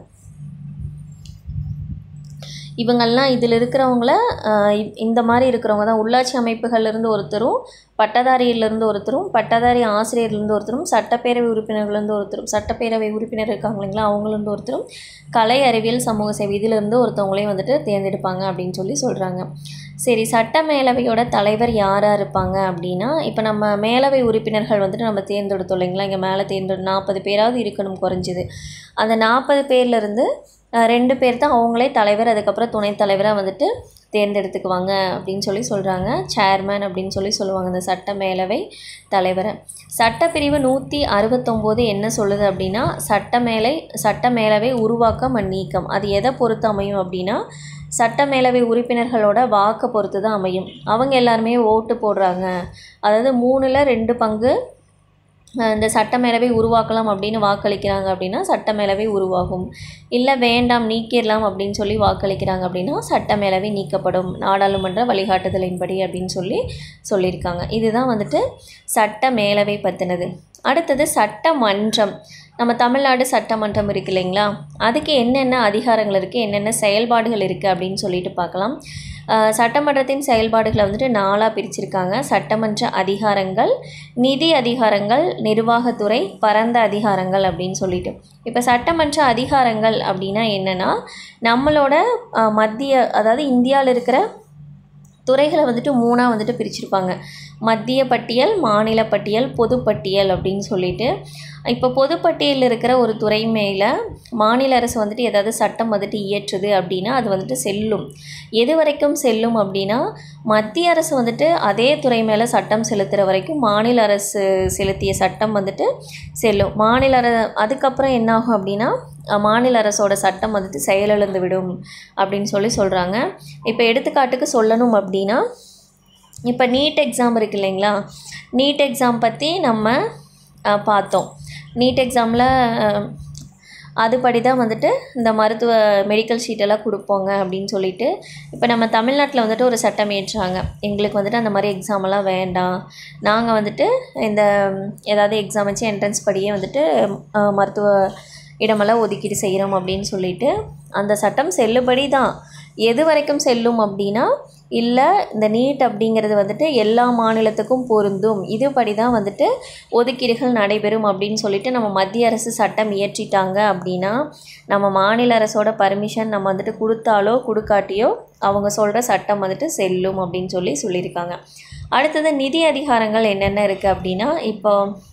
இவங்கெல்லாம் இதில் இருக்கிறவங்கள ஆஹ் இ- இந்த மாதிரி இருக்கிறவங்க தான் உள்ளாட்சி அமைப்புகள்லேருந்து ஒருத்தரும் பட்டதாரியிலேருந்து ஒருத்தரும் பட்டதாரி ஆசிரியர்லேருந்து ஒருத்தரும் சட்டப்பேரவை உறுப்பினர்கள்லேருந்து ஒருத்தரும் சட்டப்பேரவை உறுப்பினர் இருக்காங்க இல்லைங்களா அவங்கலேருந்து ஒருத்தரும் கலை அறிவியல் சமூக சேவை இதிலிருந்து ஒருத்தவங்களையும் வந்துட்டு தேர்ந்தெடுப்பாங்க அப்படின்னு சொல்லி சொல்கிறாங்க சரி சட்ட மேலவையோட தலைவர் யாராக இருப்பாங்க அப்படின்னா இப்போ நம்ம மேலவை உறுப்பினர்கள் வந்துட்டு நம்ம தேர்ந்தெடுத்தோம் இல்லைங்களா இங்கே மேலே தேர்ந்தெடு நாற்பது பேராவது இருக்கணும் குறைஞ்சது அந்த நாற்பது பேர்லேருந்து ரெண்டு பேர் தான் அவங்களே தலைவர் அதுக்கப்புறம் துணைத் தலைவராக வந்துட்டு தேர்ந்தெடுத்துக்குவாங்க அப்படின்னு சொல்லி சொல்கிறாங்க சேர்மேன் அப்படின்னு சொல்லி சொல்லுவாங்க இந்த சட்ட மேலவை தலைவரை சட்டப்பிரிவு நூற்றி அறுபத்தொம்போது என்ன சொல்லுது அப்படின்னா சட்ட மேலை சட்ட மேலவை உருவாக்கம் and நீக்கம் அது எதை பொறுத்து அமையும் அப்படின்னா சட்ட மேலவை உறுப்பினர்களோட வாக்கை பொறுத்து தான் அமையும் அவங்க எல்லாருமே ஓட்டு போடுறாங்க அதாவது மூணில் ரெண்டு பங்கு அஹ் இந்த சட்டமேலவை உருவாக்கலாம் அப்படின்னு வாக்களிக்கிறாங்க அப்படின்னா சட்டமேலவை உருவாகும் இல்லை வேண்டாம் நீக்கிடலாம் அப்படின்னு சொல்லி வாக்களிக்கிறாங்க அப்படின்னா சட்டமேலவை நீக்கப்படும் நாடாளுமன்ற வழிகாட்டுதலின்படி அப்படின்னு சொல்லி சொல்லியிருக்காங்க இதுதான் வந்துட்டு சட்ட மேலவை பற்றினது அடுத்தது சட்டமன்றம் நம்ம தமிழ்நாடு சட்டமன்றம் இருக்கு இல்லைங்களா அதுக்கு என்னென்ன அதிகாரங்கள் இருக்குது என்னென்ன செயல்பாடுகள் இருக்குது அப்படின்னு சொல்லிட்டு பார்க்கலாம் அஹ் சட்டமன்றத்தின் செயல்பாடுகளை வந்துட்டு நாலாக பிரிச்சிருக்காங்க சட்டமன்ற அதிகாரங்கள் நிதி அதிகாரங்கள் நிர்வாகத்துறை பரந்த அதிகாரங்கள் அப்படின்னு சொல்லிட்டு இப்போ சட்டமன்ற அதிகாரங்கள் அப்படின்னா என்னென்னா நம்மளோட அஹ், மத்திய அதாவது இந்தியாவில் இருக்கிற துறைகளை வந்துட்டு மூணாக வந்துட்டு பிரிச்சிருப்பாங்க மத்திய பட்டியல் மாநில பட்டியல் பொதுப்பட்டியல் அப்படின்னு சொல்லிட்டு இப்போ பொதுப்பட்டியலில் இருக்கிற ஒரு துறை மேலே மாநில அரசு வந்துட்டு ஏதாவது சட்டம் வந்துட்டு இயற்றுது அப்படின்னா அது வந்துட்டு செல்லும் எது வரைக்கும் செல்லும் அப்படின்னா மத்திய அரசு வந்துட்டு அதே துறை மேலே சட்டம் செலுத்துகிற வரைக்கும் மாநில அரசு செலுத்திய சட்டம் வந்துட்டு செல்லும் மாநில அர அதுக்கப்புறம் என்னாகும் அப்படின்னா அஹ், மாநில அரசோட சட்டம் வந்துட்டு செயலிழந்து விடும் அப்படின்னு சொல்லி சொல்கிறாங்க இப்போ எடுத்துக்காட்டுக்கு சொல்லணும் அப்படின்னா இப்போ நீட் எக்ஸாம் இருக்கு இல்லைங்களா நீட் எக்ஸாம் பற்றி நம்ம அஹ், பார்த்தோம் நீட் எக்ஸாமில் அதுபடி தான் வந்துட்டு இந்த மருத்துவ மெடிக்கல் ஷீட்டெல்லாம் கொடுப்போங்க அப்படின்னு சொல்லிட்டு இப்போ நம்ம தமிழ்நாட்டில் வந்துட்டு ஒரு சட்டம் ஏற்றாங்க எங்களுக்கு வந்துட்டு அந்த மாதிரி எக்ஸாம் எல்லாம் வேண்டாம் நாங்கள் வந்துட்டு இந்த ம், ஏதாவது எக்ஸாம் வச்சு என்ட்ரன்ஸ் படியே வந்துட்டு அஹ், மருத்துவ இடமெல்லாம் ஒதுக்கீடு செய்கிறோம் அப்படின்னு சொல்லிட்டு அந்த சட்டம் செல்லுபடி தான் எது வரைக்கும் செல்லும் அப்படின்னா இல்லை இந்த நீட் அப்படிங்கிறது வந்துட்டு எல்லா மாநிலத்துக்கும் பொருந்தும் இதுபடி தான் வந்துட்டு ஒதுக்கீடுகள் நடைபெறும் அப்படின்னு சொல்லிட்டு நம்ம மத்திய அரசு சட்டம் இயற்றிட்டாங்க அப்படின்னா நம்ம மாநில அரசோட பர்மிஷன் நம்ம வந்துட்டு கொடுத்தாலோ கொடுக்காட்டியோ அவங்க சொல்கிற சட்டம் வந்துட்டு செல்லும் அப்படின்னு சொல்லி சொல்லியிருக்காங்க அடுத்தது நிதி அதிகாரங்கள் என்னென்ன இருக்குது அப்படின்னா இப்போ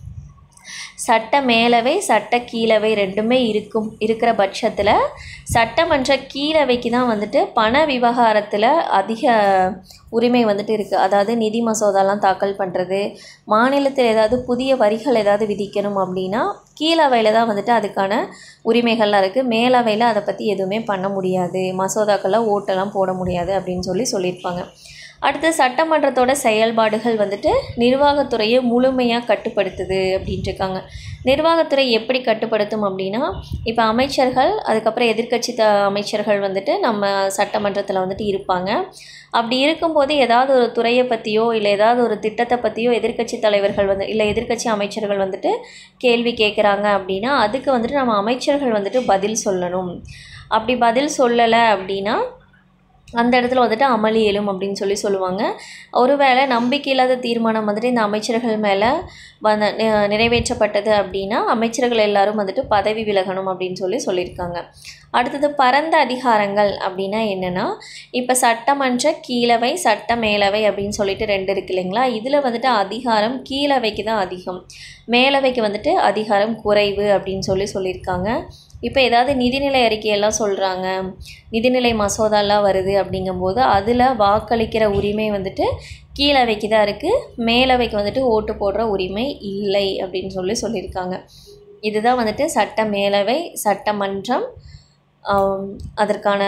சட்ட மேலவை சட்ட கீழவை ரெண்டுமே இருக்கும் இருக்கிற பட்சத்தில் சட்டமன்ற கீழவைக்கு தான் வந்துட்டு பண விவகாரத்தில் அதிக உரிமை வந்துட்டு இருக்குது அதாவது நிதி மசோதாலாம் தாக்கல் பண்ணுறது மாநிலத்தில் ஏதாவது புதிய வரிகள் ஏதாவது விதிக்கணும் அப்படின்னா கீழவையில் தான் வந்துட்டு அதுக்கான உரிமைகள்லாம் இருக்குது மேலவையில் அதை பற்றி எதுவுமே பண்ண முடியாது மசோதாக்கெல்லாம் ஓட்டெல்லாம் போட முடியாது அப்படின்னு சொல்லி சொல்லியிருப்பாங்க அடுத்து சட்டமன்றத்தோட செயல்பாடுகள் வந்துட்டு நிர்வாகத்துறையை முழுமையாக கட்டுப்படுத்துது அப்படின்ட்டு இருக்காங்க நிர்வாகத்துறை எப்படி கட்டுப்படுத்தும் அப்படின்னா இப்போ அமைச்சர்கள் அதுக்கப்புறம் எதிர்க்கட்சி த அமைச்சர்கள் வந்துட்டு நம்ம சட்டமன்றத்தில் வந்துட்டு இருப்பாங்க அப்படி இருக்கும்போது ஏதாவது ஒரு துறையை பற்றியோ இல்லை ஏதாவது ஒரு திட்டத்தை பற்றியோ எதிர்க்கட்சி தலைவர்கள் வந்து இல்லை எதிர்க்கட்சி அமைச்சர்கள் வந்துட்டு கேள்வி கேட்குறாங்க அப்படின்னா அதுக்கு வந்துட்டு நம்ம அமைச்சர்கள் வந்துட்டு பதில் சொல்லணும் அப்படி பதில் சொல்லலை அப்படின்னா அந்த இடத்துல வந்துட்டு அமளி எழும் அப்படின்னு சொல்லி சொல்லுவாங்க ஒருவேளை நம்பிக்கையில்லாத தீர்மானம் வந்துட்டு இந்த அமைச்சர்கள் மேலே வந்த நி- நிறைவேற்றப்பட்டது அப்படின்னா அமைச்சர்கள் எல்லாரும் வந்துட்டு பதவி விலகணும் அப்படின்னு சொல்லி சொல்லியிருக்காங்க அடுத்தது பரந்த அதிகாரங்கள் அப்படின்னா என்னென்னா இப்போ சட்டமன்ற கீழவை சட்ட மேலவை அப்படின்னு சொல்லிட்டு ரெண்டு இருக்கு இல்லைங்களா இதில் வந்துட்டு அதிகாரம் கீழவைக்கு தான் அதிகம் மேலவைக்கு வந்துட்டு அதிகாரம் குறைவு அப்படின்னு சொல்லி சொல்லியிருக்காங்க இப்போ ஏதாவது நிதிநிலை அறிக்கையெல்லாம் சொல்கிறாங்க நிதிநிலை மசோதாலாம் வருது அப்படிங்கும்போது அதில் வாக்களிக்கிற உரிமை வந்துட்டு கீழவைக்கு தான் இருக்குது மேலவைக்கு வந்துட்டு ஓட்டு போடுற உரிமை இல்லை அப்படின்னு சொல்லி சொல்லியிருக்காங்க இதுதான் வந்துட்டு சட்ட மேலவை சட்டமன்றம் ஆம், அதற்கான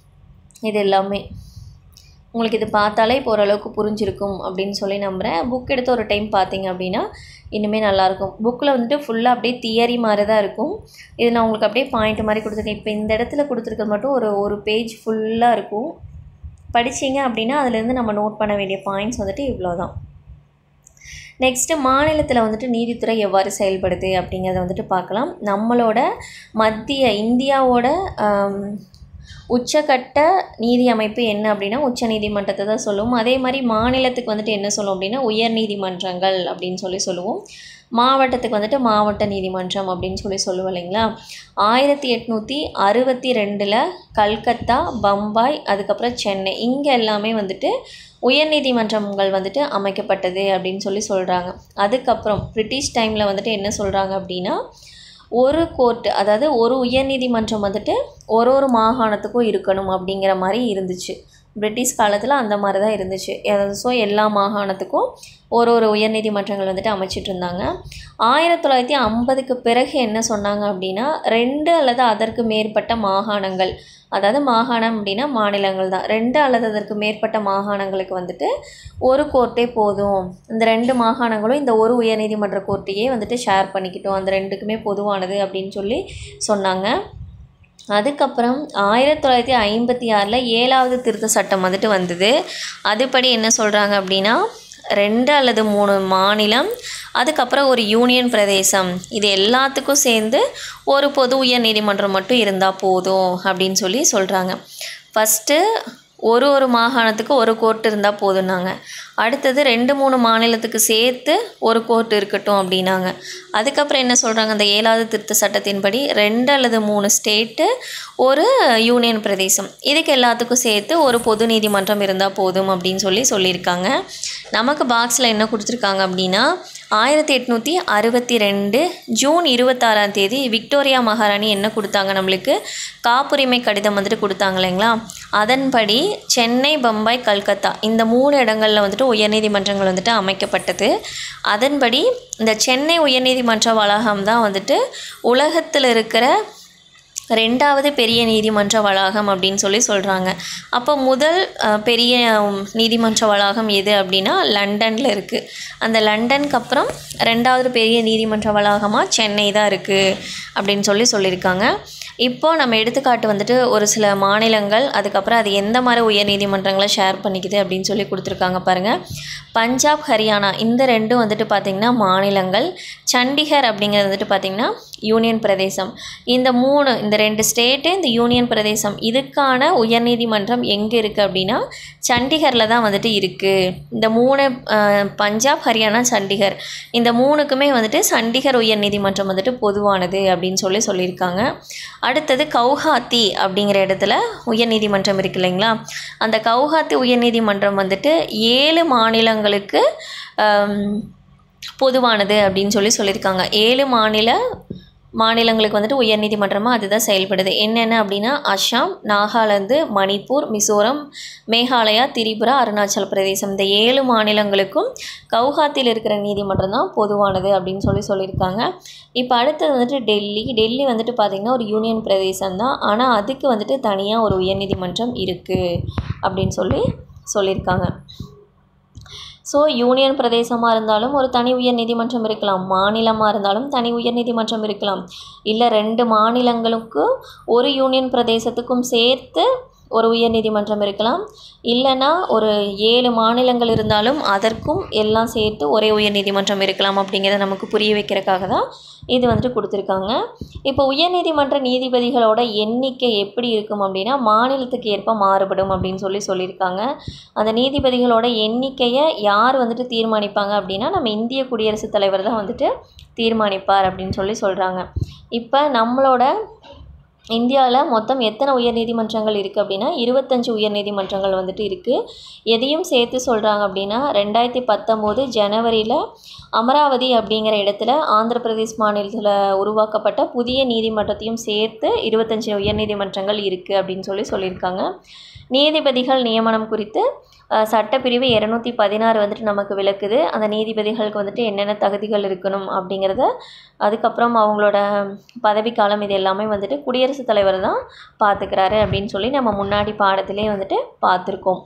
இது எல்லாமே உங்களுக்கு இது பார்த்தாலே இப்போ ஓரளவுக்கு புரிஞ்சிருக்கும் அப்படின்னு சொல்லி நம்புகிறேன் புக் எடுத்து ஒரு டைம் பார்த்தீங்க அப்படின்னா இன்னுமே நல்லாயிருக்கும் புக்கில் வந்துட்டு ஃபுல்லாக அப்படியே தியரி மாதிரி தான் இருக்கும் இது நான் உங்களுக்கு அப்படியே பாயிண்ட் மாதிரி கொடுத்துருக்கேன் இப்போ இந்த இடத்துல கொடுத்துருக்கிறது மட்டும் ஒரு ஒரு பேஜ் ஃபுல்லாக இருக்கும் படிச்சீங்க அப்படின்னா அதுலேருந்து நம்ம நோட் பண்ண வேண்டிய பாயிண்ட்ஸ் வந்துட்டு இவ்வளோ தான் நெக்ஸ்ட்டு மாநிலத்தில் வந்துட்டு நீதித்துறை எவ்வாறு செயல்படுது அப்படிங்கிறத வந்துட்டு பார்க்கலாம் நம்மளோட மத்திய இந்தியாவோட ஆம், உச்சக்கட்ட நீதி அமைப்பு என்ன அப்படின்னா உச்ச நீதிமன்றத்தை தான் சொல்லுவோம் அதே மாதிரி மாநிலத்துக்கு வந்துட்டு என்ன சொல்லுவோம் அப்படின்னா உயர் நீதிமன்றங்கள் அப்படின்னு சொல்லி சொல்லுவோம் மாவட்டத்துக்கு வந்துட்டு மாவட்ட நீதிமன்றம் அப்படின்னு சொல்லி சொல்லுவோம் இல்லைங்களா ஆயிரத்தி எட்நூற்றி அறுபத்தி ரெண்டில் கல்கத்தா பம்பாய் அதுக்கப்புறம் சென்னை இங்கே எல்லாமே வந்துட்டு உயர்நீதிமன்றங்கள் வந்துட்டு அமைக்கப்பட்டது அப்படின்னு சொல்லி சொல்கிறாங்க அதுக்கப்புறம் பிரிட்டிஷ் டைமில் வந்துட்டு என்ன சொல்கிறாங்க அப்படின்னா ஒரு கோர்ட்டு அதாவது ஒரு உயர்நீதிமன்றம் வந்துட்டு ஒரு ஒரு மாகாணத்துக்கும் இருக்கணும் அப்படிங்கிற மாதிரி இருந்துச்சு பிரிட்டிஷ் காலத்தில் அந்த மாதிரி தான் இருந்துச்சு ஸோ எல்லா மாகாணத்துக்கும் ஒரு ஒரு உயர்நீதிமன்றங்கள் வந்துட்டு அமைச்சிட்டு இருந்தாங்க ஆயிரத்தி தொள்ளாயிரத்தி ஐம்பதுக்கு பிறகு என்ன சொன்னாங்க அப்படின்னா ரெண்டு அல்லது அதற்கு மேற்பட்ட மாகாணங்கள் அதாவது மாகாணம் அப்படின்னா மாநிலங்கள் தான் ரெண்டு அல்லது அதற்கு மேற்பட்ட மாகாணங்களுக்கு வந்துட்டு ஒரு கோர்ட்டே போதும் இந்த ரெண்டு மாகாணங்களும் இந்த ஒரு உயர்நீதிமன்ற கோர்ட்டையே வந்துட்டு ஷேர் பண்ணிக்கிட்டோம் அந்த ரெண்டுக்குமே பொதுவானது அப்படின்னு சொல்லி சொன்னாங்க அதுக்கப்புறம் ஆயிரத்தி தொள்ளாயிரத்தி ஐம்பத்தி ஆறில் ஏழாவது திருத்த சட்டம் வந்துட்டு வந்தது அதுபடி என்ன சொல்கிறாங்க அப்படின்னா ரெண்டு அல்லது மூணு மாநிலம் அதுக்கப்புறம் ஒரு யூனியன் பிரதேசம் இது எல்லாத்துக்கும் சேர்ந்து ஒரு பொது உயர் நீதிமன்றம் மட்டும் இருந்தால் போதும் அப்படின்னு சொல்லி சொல்கிறாங்க ஃபஸ்ட்டு ஒரு ஒரு மாகாணத்துக்கு ஒரு கோர்ட் இருந்தால் போதும்னாங்க அடுத்தது ரெண்டு மூணு மாநிலத்துக்கு சேர்த்து ஒரு கோர்ட் இருக்கட்டும் அப்படின்னாங்க அதுக்கப்புறம் என்ன சொல்கிறாங்க அந்த ஏழாவது திருத்த சட்டத்தின்படி ரெண்டு அல்லது மூணு ஸ்டேட்டு ஒரு யூனியன் பிரதேசம் இதுக்கு எல்லாத்துக்கும் சேர்த்து ஒரு பொது நீதிமன்றம் இருந்தால் போதும் அப்படின்னு சொல்லி சொல்லியிருக்காங்க நமக்கு பாக்ஸில் என்ன கொடுத்துருக்காங்க அப்படின்னா ஆயிரத்தி எட்நூற்றி அறுபத்தி ரெண்டு ஜூன் இருபத்தாறாம் தேதி விக்டோரியா மகாராணி என்ன கொடுத்தாங்க நம்மளுக்கு காப்புரிமை கடிதம் வந்துட்டு கொடுத்தாங்க இல்லைங்களா அதன்படி சென்னை பம்பாய் கல்கத்தா இந்த மூணு இடங்களில் வந்துட்டு உயர்நீதிமன்றங்கள் வந்துட்டு அமைக்கப்பட்டது அதன்படி இந்த சென்னை உயர்நீதிமன்ற வளாகம் தான் வந்துட்டு உலகத்தில் இருக்கிற ரெண்டாவது பெரிய நீதிமன்ற வளாகம் அப்படின்னு சொல்லி சொல்கிறாங்க அப்போ முதல் அஹ், பெரிய உம், நீதிமன்ற வளாகம் எது அப்படின்னா லண்டனில் இருக்குது அந்த லண்டனுக்கு அப்புறம் ரெண்டாவது பெரிய நீதிமன்ற வளாகமாக சென்னை தான் இருக்குது அப்படின்னு சொல்லி சொல்லியிருக்காங்க இப்போ நம்ம எடுத்துக்காட்டு வந்துட்டு ஒரு சில மாநிலங்கள் அதுக்கப்புறம் அது எந்த மாதிரி உயர் நீதிமன்றங்களை ஷேர் பண்ணிக்குது அப்படின்னு சொல்லி கொடுத்துருக்காங்க பாருங்கள் பஞ்சாப் ஹரியானா இந்த ரெண்டும் வந்துட்டு பார்த்திங்கன்னா மாநிலங்கள் சண்டிகர் அப்படிங்கிறது வந்துட்டு பார்த்திங்கன்னா யூனியன் பிரதேசம் இந்த மூணு இந்த ரெண்டு ஸ்டேட்டு இந்த யூனியன் பிரதேசம் இதுக்கான உயர்நீதிமன்றம் எங்கே இருக்குது அப்படின்னா சண்டிகரில் தான் வந்துட்டு இருக்குது இந்த மூணு அஹ், பஞ்சாப் ஹரியானா சண்டிகர் இந்த மூணுக்குமே வந்துட்டு சண்டிகர் உயர்நீதிமன்றம் வந்துட்டு பொதுவானது அப்படின்னு சொல்லி சொல்லியிருக்காங்க அடுத்தது கவுஹாத்தி அப்படிங்கிற இடத்துல உயர்நீதிமன்றம் இருக்கு இல்லைங்களா அந்த கவுஹாத்தி உயர்நீதிமன்றம் வந்துட்டு ஏழு மாநிலங்களுக்கு ஆம், பொதுவானது அப்படின்னு சொல்லி சொல்லியிருக்காங்க ஏழு மாநில மாநிலங்களுக்கு வந்துட்டு உயர்நீதிமன்றமாக அதுதான் செயல்படுது என்னென்ன அப்படின்னா அஸ்ஸாம் நாகாலாந்து மணிப்பூர் மிசோரம் மேகாலயா திரிபுரா அருணாச்சல பிரதேசம் இந்த ஏழு மாநிலங்களுக்கும் கவுஹாத்தியில் இருக்கிற நீதிமன்றம் தான் பொதுவானது அப்படின்னு சொல்லி சொல்லியிருக்காங்க இப்போ அடுத்தது வந்துட்டு டெல்லி டெல்லி வந்துட்டு பார்த்திங்கன்னா ஒரு யூனியன் பிரதேசம் தான் ஆனால் அதுக்கு வந்துட்டு தனியாக ஒரு உயர்நீதிமன்றம் இருக்குது அப்படின்னு சொல்லி சொல்லியிருக்காங்க ஸோ யூனியன் பிரதேசமாக இருந்தாலும் ஒரு தனி உயர் நீதிமன்றம் இருக்கலாம் மாநிலமாக இருந்தாலும் தனி உயர் நீதிமன்றம் இருக்கலாம் இல்லை ரெண்டு மாநிலங்களுக்கும் ஒரு யூனியன் பிரதேசத்துக்கும் சேர்த்து ஒரு உயர் நீதிமன்றம் இருக்கலாம் இல்லைன்னா ஒரு ஏழு மாநிலங்கள் இருந்தாலும் அதற்கும் எல்லாம் சேர்த்து ஒரே உயர் நீதிமன்றம் இருக்கலாம் அப்படிங்கிறத நமக்கு புரிய வைக்கிறதுக்காக தான் இது வந்துட்டு கொடுத்துருக்காங்க இப்போ உயர்நீதிமன்ற நீதிபதிகளோட எண்ணிக்கை எப்படி இருக்கும் அப்படின்னா மாநிலத்துக்கு ஏற்ப மாறுபடும் அப்படின்னு சொல்லி சொல்லியிருக்காங்க அந்த நீதிபதிகளோட எண்ணிக்கையை யார் வந்துட்டு தீர்மானிப்பாங்க அப்படின்னா நம்ம இந்திய குடியரசுத் தலைவர் தான் வந்துட்டு தீர்மானிப்பார் அப்படின்னு சொல்லி சொல்கிறாங்க இப்போ நம்மளோட இந்தியாவில் மொத்தம் எத்தனை உயர்நீதிமன்றங்கள் இருக்குது அப்படின்னா இருபத்தஞ்சு உயர்நீதிமன்றங்கள் வந்துட்டு இருக்குது எதையும் சேர்த்து சொல்கிறாங்க அப்படின்னா ரெண்டாயிரத்தி பத்தொம்போது ஜனவரியில் அமராவதி அப்படிங்கிற இடத்துல ஆந்திர பிரதேஷ் மாநிலத்தில் உருவாக்கப்பட்ட புதிய நீதிமன்றத்தையும் சேர்த்து இருபத்தஞ்சு உயர்நீதிமன்றங்கள் இருக்குது அப்படின்னு சொல்லி சொல்லியிருக்காங்க நீதிபதிகள் நியமனம் குறித்து அஹ், சட்டப்பிரிவு இரநூத்தி பதினாறு வந்துட்டு நமக்கு விளக்குது அந்த நீதிபதிகளுக்கு வந்துட்டு என்னென்ன தகுதிகள் இருக்கணும் அப்படிங்கிறத அதுக்கப்புறம் அவங்களோட பதவிக்காலம் இது எல்லாமே வந்துட்டு குடியரசுத் தலைவர் தான் பார்த்துக்கிறாரு அப்படின்னு சொல்லி நம்ம முன்னாடி பாடத்திலே வந்துட்டு பார்த்துருக்கோம்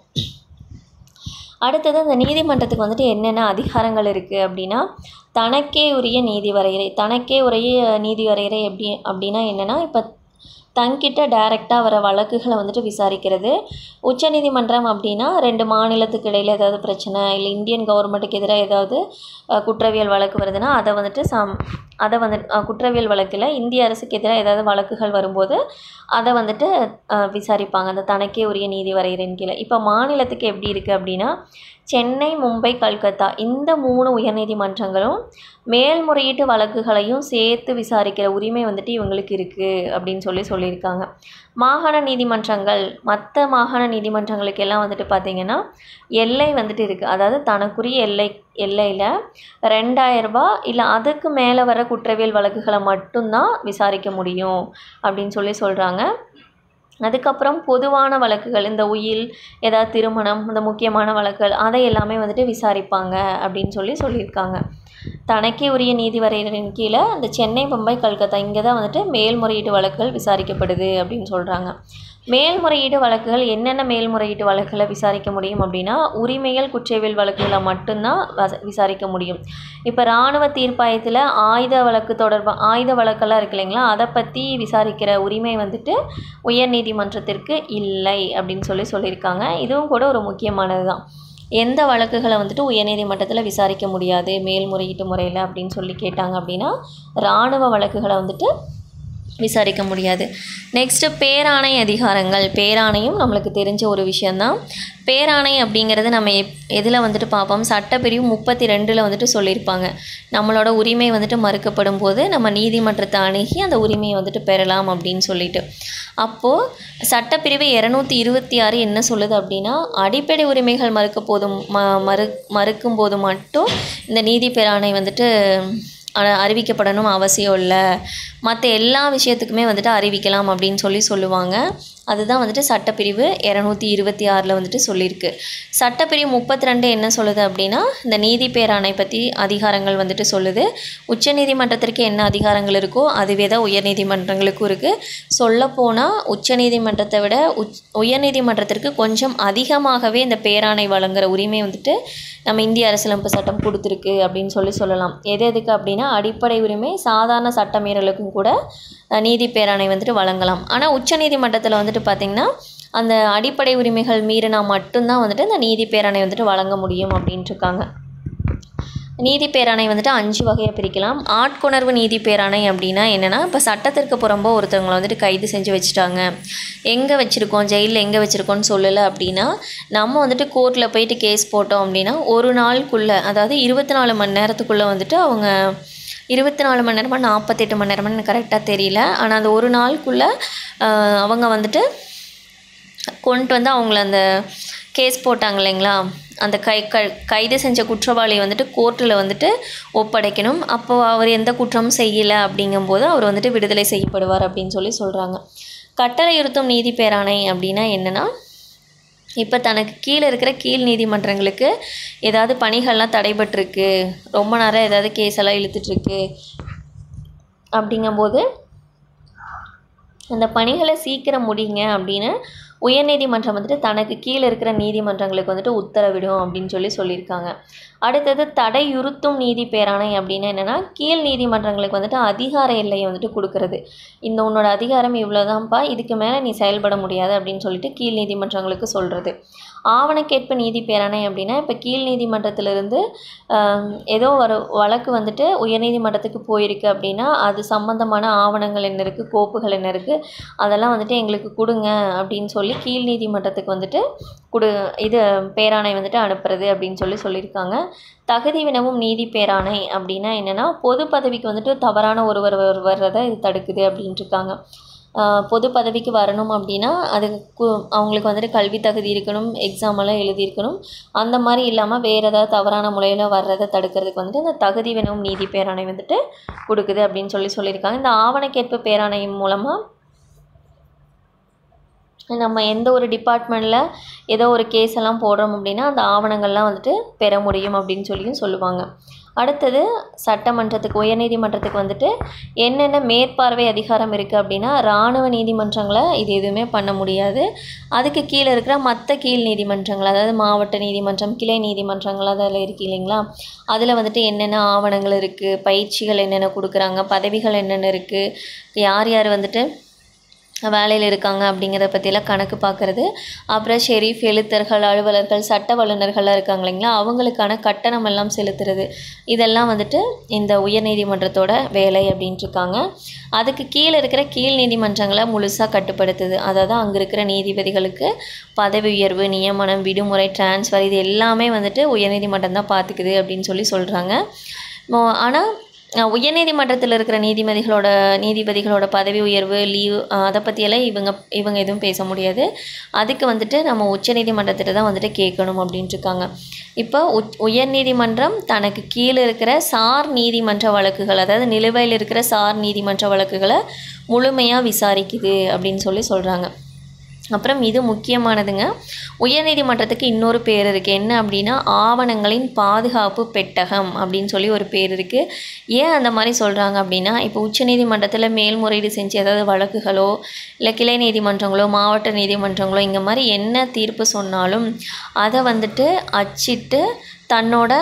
அடுத்தது அந்த நீதிமன்றத்துக்கு வந்துட்டு என்னென்ன அதிகாரங்கள் இருக்குது அப்படின்னா தனக்கே உரிய நீதி வரையறை தனக்கே உரிய நீதி வரையறை எப்படி அப்படின்னா என்னென்னா இப்போ தங்கிட்ட டைரெக்டாக வர வழக்குகளை வந்துட்டு விசாரிக்கிறது உச்சநீதிமன்றம் அப்படின்னா ரெண்டு மாநிலத்துக்கு இடையில் ஏதாவது பிரச்சனை இல்லை இந்தியன் கவர்மெண்ட்டுக்கு எதிராக ஏதாவது அஹ், குற்றவியல் வழக்கு வருதுன்னா அதை வந்துட்டு சம் அதை வந்து அஹ், குற்றவியல் வழக்கில் இந்திய அரசுக்கு எதிராக ஏதாவது வழக்குகள் வரும்போது அதை வந்துட்டு அஹ், விசாரிப்பாங்க அந்த தனக்கே உரிய நீதி வரையறையின் கீழே இப்போ மாநிலத்துக்கு எப்படி இருக்குது அப்படின்னா சென்னை மும்பை கல்கத்தா இந்த மூணு உயர்நீதிமன்றங்களும் மேல்முறையீட்டு வழக்குகளையும் சேர்த்து விசாரிக்கிற உரிமை வந்துட்டு இவங்களுக்கு இருக்குது அப்படின்னு சொல்லி சொல்லியிருக்காங்க மாகாண நீதிமன்றங்கள் மற்ற மாகாண நீதிமன்றங்களுக்கு எல்லாம் வந்துட்டு பார்த்திங்கன்னா எல்லை வந்துட்டு இருக்குது அதாவது தனக்குரிய எல்லை எல்லையில் ரெண்டாயிரரூபா இல்லை அதுக்கு மேலே வர குற்றவியல் வழக்குகளை மட்டும்தான் விசாரிக்க முடியும் அப்படின்னு சொல்லி சொல்கிறாங்க அதுக்கப்புறம் பொதுவான வழக்குகள் இந்த உயில் ஏதாவது திருமணம் இந்த முக்கியமான வழக்குகள் அதை எல்லாமே வந்துட்டு விசாரிப்பாங்க அப்படின்னு சொல்லி சொல்லியிருக்காங்க தனக்கே உரிய நீதி வரையறையின் கீழே அந்த சென்னை மும்பை கல்கத்தா இங்கே தான் வந்துட்டு மேல்முறையீட்டு வழக்குகள் விசாரிக்கப்படுது அப்படின்னு சொல்கிறாங்க மேல்முறையீடு வழக்குகள் என்னென்ன மேல்முறையீட்டு வழக்குகளை விசாரிக்க முடியும் அப்படின்னா உரிமைகள் குற்றவியல் வழக்குகளை மட்டும்தான் வச- விசாரிக்க முடியும் இப்போ இராணுவ தீர்ப்பாயத்தில் ஆயுத வழக்கு தொடர்பாக ஆயுத வழக்கெல்லாம் இருக்கு இல்லைங்களா அதை பற்றி விசாரிக்கிற உரிமை வந்துட்டு உயர்நீதிமன்றத்திற்கு இல்லை அப்படின்னு சொல்லி சொல்லியிருக்காங்க இதுவும் கூட ஒரு முக்கியமானது தான் எந்த வழக்குகளை வந்துட்டு உயர்நீதிமன்றத்தில் விசாரிக்க முடியாது மேல்முறையீட்டு முறையில் அப்படின்னு சொல்லி கேட்டாங்க அப்படின்னா இராணுவ வழக்குகளை வந்துட்டு விசாரிக்க முடியாது நெக்ஸ்ட்டு பேராணை அதிகாரங்கள் பேராணையும் நம்மளுக்கு தெரிஞ்ச ஒரு விஷயந்தான் பேராணை அப்படிங்கிறது நம்ம எப் எதில் வந்துட்டு பார்ப்போம் சட்டப்பிரிவு முப்பத்தி ரெண்டில் வந்துட்டு சொல்லியிருப்பாங்க நம்மளோட உரிமை வந்துட்டு மறுக்கப்படும் போது நம்ம நீதிமன்றத்தை அணுகி அந்த உரிமையை வந்துட்டு பெறலாம் அப்படின்னு சொல்லிட்டு அப்போது சட்டப்பிரிவு இரநூத்தி இருபத்தி ஆறு என்ன சொல்லுது அப்படின்னா அடிப்படை உரிமைகள் மறுக்க போதும் ம மறு மறுக்கும் போது மட்டும் இந்த நீதி பேராணை வந்துட்டு அ- அறிவிக்கப்படணும் அவசியம் இல்லை மற்ற எல்லா விஷயத்துக்குமே வந்துட்டு அறிவிக்கலாம் அப்படின்னு சொல்லி சொல்லுவாங்க அதுதான் வந்துட்டு சட்டப்பிரிவு இரநூத்தி இருபத்தி ஆறில் வந்துட்டு சொல்லியிருக்கு சட்டப்பிரிவு முப்பத்தி ரெண்டு என்ன சொல்லுது அப்படின்னா இந்த நீதி பேராணை பற்றி அதிகாரங்கள் வந்துட்டு சொல்லுது உச்சநீதிமன்றத்திற்கு என்ன அதிகாரங்கள் இருக்கோ அதுவே தான் உயர்நீதிமன்றங்களுக்கும் இருக்குது சொல்லப்போனால் உச்சநீதிமன்றத்தை விட உச் உயர்நீதிமன்றத்திற்கு கொஞ்சம் அதிகமாகவே இந்த பேராணை வழங்குகிற உரிமை வந்துட்டு நம்ம இந்திய அரசியலமைப்பு சட்டம் கொடுத்துருக்கு அப்படின்னு சொல்லி சொல்லலாம் எது எதுக்கு அப்படின்னா அடிப்படை உரிமை சாதாரண சட்டமீறலுக்கும் கூட அஹ், நீதி பேராணை வந்துட்டு வழங்கலாம் ஆனால் உச்சநீதிமன்றத்தில் வந்துட்டு பார்த்திங்கன்னா அந்த அடிப்படை உரிமைகள் மீறினா மட்டும்தான் வந்துட்டு இந்த நீதி பேராணை வந்துட்டு வழங்க முடியும் அப்படின்ட்டு இருக்காங்க நீதி பேராணை வந்துட்டு அஞ்சு வகையாக பிரிக்கலாம் ஆட்கொணர்வு நீதி பேராணை அப்படின்னா என்னென்னா இப்போ சட்டத்திற்கு புறம்போ ஒருத்தவங்களை வந்துட்டு கைது செஞ்சு வச்சுட்டாங்க எங்கே வச்சுருக்கோம் ஜெயிலில் எங்கே வச்சுருக்கோன்னு சொல்லலை அப்படின்னா நம்ம வந்துட்டு கோர்ட்டில் போயிட்டு கேஸ் போட்டோம் அப்படின்னா ஒரு நாளுக்குள்ளே அதாவது இருபத்தி நாலு மணி நேரத்துக்குள்ளே வந்துட்டு அவங்க இருபத்தி நாலு மணி நேரமாக நாற்பத்தெட்டு மணி நேரமாக எனக்கு கரெக்டாக தெரியல ஆனால் அந்த ஒரு நாளுக்குள்ளே அவங்க வந்துட்டு கொண்டு வந்து அவங்கள அந்த கேஸ் போட்டாங்க இல்லைங்களா அந்த கை க கைது செஞ்ச குற்றவாளி வந்துட்டு கோர்ட்டில் வந்துட்டு ஒப்படைக்கணும் அப்போது அவர் எந்த குற்றமும் செய்யலை அப்படிங்கும்போது அவர் வந்துட்டு விடுதலை செய்யப்படுவார் அப்படின்னு சொல்லி சொல்கிறாங்க கட்டளையுறுத்தும் நீதி பேராணை அப்படின்னா என்னென்னா இப்போ தனக்கு கீழே இருக்கிற கீழ் நீதிமன்றங்களுக்கு ஏதாவது பணிகள்லாம் தடைபட்டிருக்கு ரொம்ப நேரம் ஏதாவது கேஸ் எல்லாம் இழுத்துட்ருக்கு அப்படிங்கும்போது அந்த பணிகளை சீக்கிரம் முடிங்க அப்படின்னு உயர்நீதிமன்றம் வந்துட்டு தனக்கு கீழே இருக்கிற நீதிமன்றங்களுக்கு வந்துட்டு உத்தரவிடும் அப்படின்னு சொல்லி சொல்லியிருக்காங்க அடுத்தது தடையுறுத்தும் நீதி பேராணை அப்படின்னா என்னென்னா கீழ் நீதிமன்றங்களுக்கு வந்துட்டு அதிகார எல்லையை வந்துட்டு கொடுக்கறது இந்த உன்னோட அதிகாரம் இவ்வளோதான்ப்பா இதுக்கு மேலே நீ செயல்பட முடியாது அப்படின்னு சொல்லிட்டு கீழ் நீதிமன்றங்களுக்கு சொல்கிறது ஆவணக்கேற்ப நீதி பேராணை அப்படின்னா இப்போ கீழ் நீதிமன்றத்திலிருந்து ஆம், ஏதோ ஒரு வழக்கு வந்துட்டு உயர்நீதிமன்றத்துக்கு போயிருக்கு அப்படின்னா அது சம்மந்தமான ஆவணங்கள் என்ன இருக்குது கோப்புகள் என்ன இருக்குது அதெல்லாம் வந்துட்டு எங்களுக்கு கொடுங்க அப்படின்னு சொல்லி கீழ் நீதிமன்றத்துக்கு வந்துட்டு கொடு இது பேராணை வந்துட்டு அனுப்புறது அப்படின்னு சொல்லி சொல்லியிருக்காங்க தகுதி வினவும் நீதி பேராணை அப்படின்னா என்னென்னா பொது பதவிக்கு வந்துட்டு தவறான ஒருவர் வர்- வர்றதை இது தடுக்குது அப்படின்ட்டு இருக்காங்க ஆஹ் பொது பதவிக்கு வரணும் அப்படின்னா அதுக்கு கு- அவங்களுக்கு வந்துட்டு கல்வி தகுதி இருக்கணும் எக்ஸாம் எல்லாம் எழுதியிருக்கணும் அந்த மாதிரி இல்லாமல் வேறு ஏதாவது தவறான முறையில் வர்றதை தடுக்கிறதுக்கு வந்துட்டு இந்த தகுதி வினவும் நீதி பேராணை வந்துட்டு கொடுக்குது அப்படின்னு சொல்லி சொல்லியிருக்காங்க இந்த ஆவணக்கேற்பு பேராணை மூலமாக நம்ம எந்த ஒரு டிபார்ட்மெண்ட்டில் ஏதோ ஒரு கேஸ் எல்லாம் போடுறோம் அப்படின்னா அந்த ஆவணங்கள்லாம் வந்துட்டு பெற முடியும் அப்படின்னு சொல்லியும் சொல்லுவாங்க அடுத்தது சட்டமன்றத்துக்கு உயர்நீதிமன்றத்துக்கு வந்துட்டு என்னென்ன மேற்பார்வை அதிகாரம் இருக்குது அப்படின்னா இராணுவ நீதிமன்றங்களை இது எதுவுமே பண்ண முடியாது அதுக்கு கீழே இருக்கிற மற்ற கீழ் நீதிமன்றங்கள் அதாவது மாவட்ட நீதிமன்றம் கிளை நீதிமன்றங்கள் அதில் இருக்கு இல்லைங்களா அதில் வந்துட்டு என்னென்ன ஆவணங்கள் இருக்குது பயிற்சிகள் என்னென்ன கொடுக்குறாங்க பதவிகள் என்னென்ன இருக்குது யார் யார் வந்துட்டு வேலையில் இருக்காங்க அப்படிங்கிறத பற்றிலாம் கணக்கு பார்க்குறது அப்புறம் ஷெரீஃப் எழுத்தர்கள் அலுவலர்கள் சட்ட வல்லுநர்கள்லாம் இருக்காங்க இல்லைங்களா அவங்களுக்கான கட்டணம் எல்லாம் செலுத்துறது இதெல்லாம் வந்துட்டு இந்த உயர்நீதிமன்றத்தோட வேலை அப்படின்ட்டு இருக்காங்க அதுக்கு கீழே இருக்கிற கீழ் நீதிமன்றங்களை முழுசாக கட்டுப்படுத்துது அதாவது அங்கே இருக்கிற நீதிபதிகளுக்கு பதவி உயர்வு நியமனம் விடுமுறை டிரான்ஸ்ஃபர் இது எல்லாமே வந்துட்டு உயர்நீதிமன்றம் தான் பார்த்துக்குது அப்படின்னு சொல்லி சொல்கிறாங்க ஆனால் அஹ் உயர்நீதிமன்றத்தில் இருக்கிற நீதிபதிகளோட நீதிபதிகளோட பதவி உயர்வு லீவ் அதை பற்றியெல்லாம் இவங்க இவங்க எதுவும் பேச முடியாது அதுக்கு வந்துட்டு நம்ம உச்சநீதிமன்றத்திட்ட தான் வந்துட்டு கேட்கணும் அப்படின்ட்டு இருக்காங்க இப்போ உச் உயர்நீதிமன்றம் தனக்கு கீழே இருக்கிற சார் நீதிமன்ற வழக்குகள் அதாவது நிலுவையில் இருக்கிற சார் நீதிமன்ற வழக்குகளை முழுமையாக விசாரிக்குது அப்படின்னு சொல்லி சொல்கிறாங்க அப்புறம் இது முக்கியமானதுங்க உயர்நீதிமன்றத்துக்கு இன்னொரு பேர் இருக்குது என்ன அப்படின்னா ஆவணங்களின் பாதுகாப்பு பெட்டகம் அப்படின்னு சொல்லி ஒரு பேர் இருக்குது ஏன் அந்த மாதிரி சொல்கிறாங்க அப்படின்னா இப்போ உச்சநீதிமன்றத்தில் மேல்முறையீடு செஞ்சு ஏதாவது வழக்குகளோ இல்லை கிளை நீதிமன்றங்களோ மாவட்ட நீதிமன்றங்களோ இந்த மாதிரி என்ன தீர்ப்பு சொன்னாலும் அதை வந்துட்டு அச்சிட்டு தன்னோட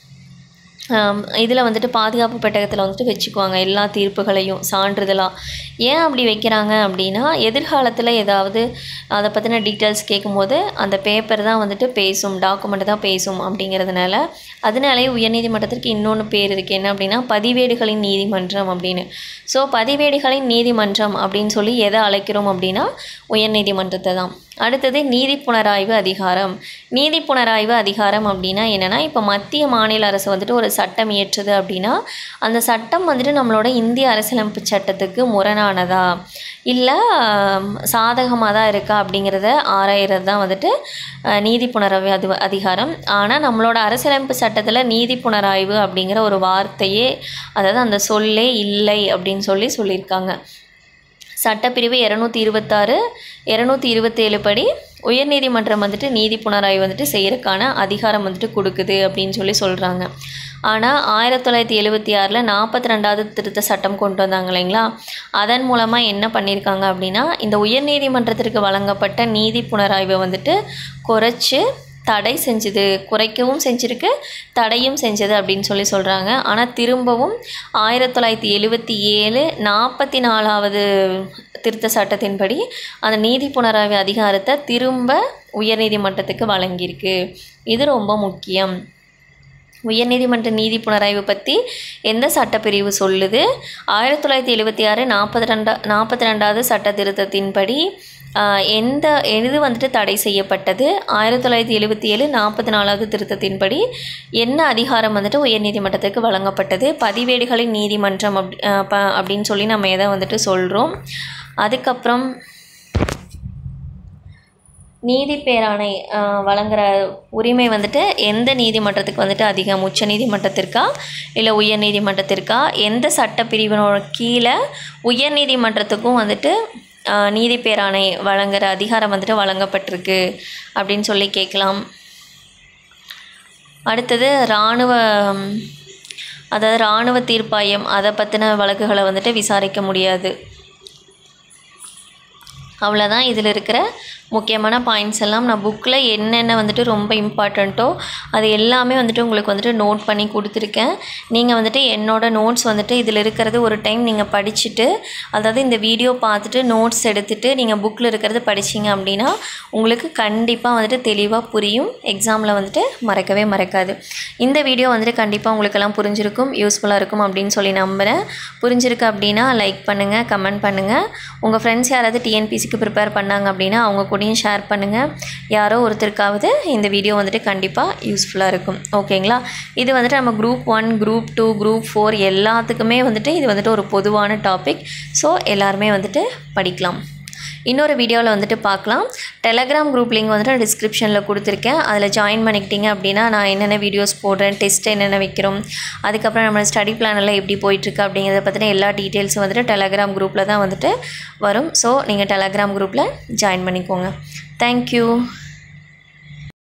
இதில் வந்துட்டு பாதுகாப்பு பெட்டகத்தில் வந்துட்டு வச்சுக்குவாங்க எல்லா தீர்ப்புகளையும் சான்றிதழாக ஏன் அப்படி வைக்கிறாங்க அப்படின்னா எதிர்காலத்தில் ஏதாவது அதை பற்றின டீட்டெயில்ஸ் கேட்கும்போது அந்த பேப்பர் தான் வந்துட்டு பேசும் டாக்குமெண்ட் தான் பேசும் அப்படிங்கிறதுனால அதனாலே உயர்நீதிமன்றத்திற்கு இன்னொன்று பேர் இருக்குது என்ன அப்படின்னா பதிவேடுகளின் நீதிமன்றம் அப்படின்னு ஸோ பதிவேடுகளின் நீதிமன்றம் அப்படின்னு சொல்லி எதை அழைக்கிறோம் அப்படின்னா உயர்நீதிமன்றத்தை தான் அடுத்தது நீதி புனராய்வு அதிகாரம் நீதி புனராய்வு அதிகாரம் அப்படின்னா என்னென்னா இப்போ மத்திய மாநில அரசு வந்துட்டு ஒரு சட்டம் இயற்றுது அப்படின்னா அந்த சட்டம் வந்துட்டு நம்மளோட இந்திய அரசியலமைப்பு சட்டத்துக்கு முரணானதா இல்லை சாதகமாக தான் இருக்கா அப்படிங்கிறத ஆராயிறது தான் வந்துட்டு அஹ், நீதி புனராய்வு அது அதிகாரம் ஆனால் நம்மளோட அரசியலமைப்பு சட்டத்தில் நீதி புனராய்வு அப்படிங்கிற ஒரு வார்த்தையே அதாவது அந்த சொல்லே இல்லை அப்படின்னு சொல்லி சொல்லியிருக்காங்க சட்டப்பிரிவு இரநூத்தி இருபத்தாறு இரநூத்தி இருபத்தேழு படி உயர்நீதிமன்றம் வந்துட்டு நீதி புனராய்வு வந்துட்டு செய்யறதுக்கான அதிகாரம் வந்துட்டு கொடுக்குது அப்படின்னு சொல்லி சொல்கிறாங்க ஆனால் ஆயிரத்தி தொள்ளாயிரத்தி எழுபத்தி ஆறில் நாற்பத்தி ரெண்டாவது திருத்த சட்டம் கொண்டு வந்தாங்க இல்லைங்களா அதன் மூலமாக என்ன பண்ணியிருக்காங்க அப்படின்னா இந்த உயர்நீதிமன்றத்திற்கு வழங்கப்பட்ட நீதி புனராய்வை வந்துட்டு குறைச்சி தடை செஞ்சுது குறைக்கவும் செஞ்சுருக்கு தடையும் செஞ்சது அப்படின்னு சொல்லி சொல்கிறாங்க ஆனால் திரும்பவும் ஆயிரத்தி தொள்ளாயிரத்தி எழுபத்தி ஏழு நாற்பத்தி நாலாவது திருத்த சட்டத்தின்படி அந்த நீதி புனராய்வு அதிகாரத்தை திரும்ப உயர்நீதிமன்றத்துக்கு வழங்கியிருக்கு இது ரொம்ப முக்கியம் உயர்நீதிமன்ற நீதி புனராய்வு பற்றி எந்த சட்டப்பிரிவு சொல்லுது ஆயிரத்தி தொள்ளாயிரத்தி எழுபத்தி ஆறு நாற்பத்தி ரெண்டா நாற்பத்தி ரெண்டாவது சட்ட திருத்தத்தின்படி ஆஹ், எந்த எது வந்துட்டு தடை செய்யப்பட்டது ஆயிரத்தி தொள்ளாயிரத்தி எழுபத்தி ஏழு நாற்பத்தி நாலாவது திருத்தத்தின்படி என்ன அதிகாரம் வந்துட்டு உயர்நீதிமன்றத்துக்கு வழங்கப்பட்டது பதிவேடுகளின் நீதிமன்றம் அப்படி ஆஹ், ப- அப்படின்னு சொல்லி நம்ம எதை வந்துட்டு சொல்கிறோம் அதுக்கப்புறம் நீதி பேராணை ஆஹ், வழங்குற உரிமை வந்துட்டு எந்த நீதிமன்றத்துக்கு வந்துட்டு அதிகம் உச்ச நீதிமன்றத்திற்கா இல்லை உயர் நீதிமன்றத்திற்கா எந்த சட்டப்பிரிவினோட கீழே உயர் நீதிமன்றத்துக்கும் வந்துட்டு ஆஹ், நீதி பேராணை வழங்குற அதிகாரம் வந்துட்டு வழங்கப்பட்டிருக்கு அப்படின்னு சொல்லி கேட்கலாம் அடுத்தது இராணுவ அதாவது இராணுவ தீர்ப்பாயம் அதை பற்றின வழக்குகளை வந்துட்டு விசாரிக்க முடியாது அவ்வளோதான் இதில் இருக்கிற முக்கியமான பாயிண்ட்ஸ் எல்லாம் நான் புக்கில் என்னென்ன வந்துட்டு ரொம்ப இம்பார்ட்டண்ட்டோ அது எல்லாமே வந்துட்டு உங்களுக்கு வந்துட்டு நோட் பண்ணி கொடுத்துருக்கேன் நீங்கள் வந்துட்டு என்னோட நோட்ஸ் வந்துட்டு இதில் இருக்கிறது ஒரு டைம் நீங்கள் படிச்சுட்டு அதாவது இந்த வீடியோ பார்த்துட்டு நோட்ஸ் எடுத்துகிட்டு நீங்கள் புக்கில் இருக்கிறது படிச்சீங்க அப்படின்னா உங்களுக்கு கண்டிப்பாக வந்துட்டு தெளிவாக புரியும் எக்ஸாமில் வந்துட்டு மறக்கவே மறக்காது இந்த வீடியோ வந்துட்டு கண்டிப்பாக உங்களுக்கெல்லாம் புரிஞ்சிருக்கும் யூஸ்ஃபுல்லாக இருக்கும் அப்படின்னு சொல்லி நம்புகிறேன் புரிஞ்சிருக்கு அப்படின்னா லைக் பண்ணுங்கள் கமெண்ட் பண்ணுங்கள் உங்கள் ஃப்ரெண்ட்ஸ் யாராவது டிஎன்பிசிக்கு ப்ரிப்பேர் பண்ணாங்க அப்படின்னா அவங்க கூடயும் ஷேர் பண்ணுங்கள் யாரோ ஒருத்தருக்காவது இந்த வீடியோ வந்துட்டு கண்டிப்பாக யூஸ்ஃபுல்லாக இருக்கும் ஓகேங்களா இது வந்துட்டு நம்ம group one group two group four எல்லாத்துக்குமே வந்துட்டு இது வந்துட்டு ஒரு பொதுவான டாபிக் ஸோ எல்லாருமே வந்துட்டு படிக்கலாம் இன்னொரு வீடியோவில் வந்துட்டு பார்க்கலாம் டெலகிராம் குரூப் லிங்க் வந்துட்டு டிஸ்கிரிப்ஷனில் கொடுத்துருக்கேன் அதில் ஜாயின் பண்ணிக்கிட்டீங்க அப்படின்னா நான் என்னென்ன வீடியோஸ் போடுறேன் டெஸ்ட் என்னென்ன வைக்கிறோம் அதுக்கப்புறம் நம்ம ஸ்டடி பிளான் எல்லாம் எப்படி போயிட்டுருக்கு அப்படிங்கிறத பற்றின எல்லா டீட்டெயில்ஸும் வந்துட்டு டெலகிராம் குரூப்பில் தான் வந்துட்டு வரும் ஸோ நீங்கள் டெலகிராம் குரூப்பில் ஜாயின் பண்ணிக்கோங்க தேங்க்யூ